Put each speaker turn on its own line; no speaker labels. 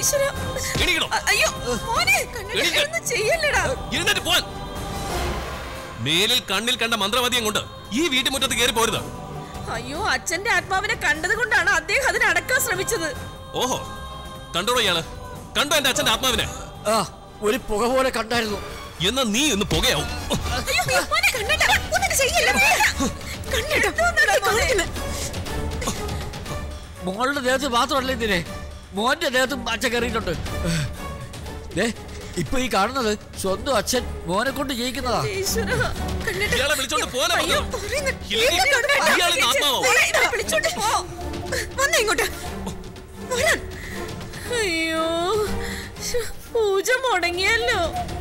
ഈശ്വരാ.
എണീക്കണോ?
അ- അയ്യോ മോനെ കണ്ണട
എണീക്ക്.
ഒന്നും ചെയ്യല്ലടാ
എഴുന്നേറ്റ് പോവാൻ മേലിൽ കണ്ണിൽ കണ്ട മന്ത്രവാദിയം കൊണ്ട് ഈ വീട്ടുമുറ്റത്ത് കയറി പോരുത്
അയ്യോ അച്ഛന്റെ ആത്മാവിനെ കണ്ടത് കൊണ്ടാണ് അദ്ദേഹം അതിനെ അടക്കാൻ ശ്രമിച്ചത്
ഓഹോ കണ്ടോളൂ ഇയാള് കണ്ടോ എന്റെ അച്ഛന്റെ ആത്മാവിനെ
ആ ഒരു പുക പോലെ കണ്ടായിരുന്നു
എന്നാ നീ ഒന്ന് പുകയാവും
അയ്യോ മോനെ കണ്ണട ഒന്നും ചെയ്യല്ല കണ്ണട കാണിക്കുന്നു
മോളുടെ ദേഹത്ത് മാത്രമല്ല ഇതിനെ മോന്റെ ദേഹത്തും അച്ഛൻ കയറിയിട്ടുണ്ട് ദേ ഇപ്പൊ ഈ കാണുന്നത് സ്വന്തം അച്ഛൻ മോനെ കൊണ്ട് ജയിക്കുന്നതാ
ഈശ്വരാ, കണ്ണട.
ഇയാളെ വിളിച്ചോണ്ട് പോകാനാ
അയ്യോ,
പറഞ്ഞത്?
പറയുന്നു.
ഇല്ലെങ്കിൽ
ഈ കണ്ണട
ഇയാള്
ചേച്ചി,
ആത്മാവാവും.
മോളെ ഇവരെ വിളിച്ചോണ്ട് പോ. വന്നേ ഇങ്ങോട്ട് വരാൻ. അയ്യോ ശ്ശോ, പൂജ മുടങ്ങിയല്ലോ